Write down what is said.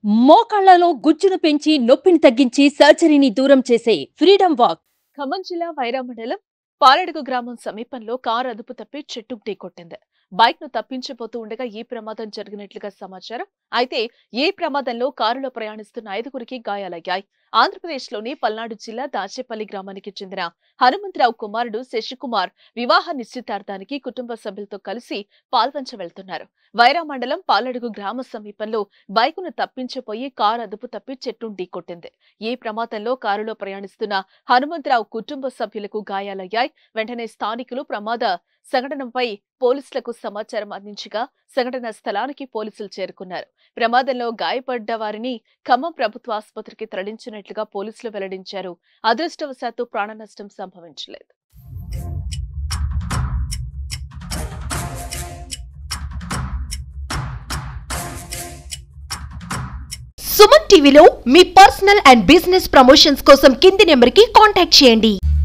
మోకాళ్లలో గుజ్జును పెంచి నొప్పిని తగ్గించి సర్జరీని దూరం చేసే ఫ్రీడమ్ వాక్ ఖమ్మం జిల్లా వైరా మండలం పాలడుగు గ్రామం సమీపంలో కారు అదుపు తప్పి చెట్టుకు ఢీకొట్టింది బైక్ ను తప్పించిపోతూ ఉండగా ఈ ప్రమాదం జరిగినట్లుగా సమాచారం అయితే ఈ ప్రమాదంలో కారులో ప్రయాణిస్తున్న ఐదుగురికి గాయాలయ్యాయి ఆంధ్రప్రదేశ్ లోని పల్నాడు జిల్లా దాచేపల్లి గ్రామానికి చెందిన హనుమంతరావు కుమారుడు శశికుమార్ వివాహ నిశ్చితార్థానికి కుటుంబ సభ్యులతో కలిసి పాల్వంచ వెళ్తున్నారు వైరా మండలం పాలడుగు గ్రామ సమీపంలో బైకును తప్పించిపోయి కారు అదుపు తప్పి చెట్టును ఢీకొట్టింది ఈ ప్రమాదంలో కారులో ప్రయాణిస్తున్న హనుమంతరావు కుటుంబ సభ్యులకు గాయాలయ్యాయి వెంటనే స్థానికులు ప్రమాద సంఘటనపై పోలీసులకు సమాచారం అందించగా సంఘటన స్థలానికి పోలీసులు చేరుకున్నారు ప్రమాదంలో గాయపడ్డ వారిని ఖమ్మం ప్రభుత్వ ఆసుపత్రికి తరలించినట్లుగా పోలీసులు వెల్లడించారు అదృష్టవశాత్తు ప్రాణ నష్టం సంభవించలేదు సుమన్ టీవీలో మీ పర్సనల్ అండ్ బిజినెస్ ప్రమోషన్స్ కోసం కింది నెంబర్కి కాంటాక్ట్ చేయండి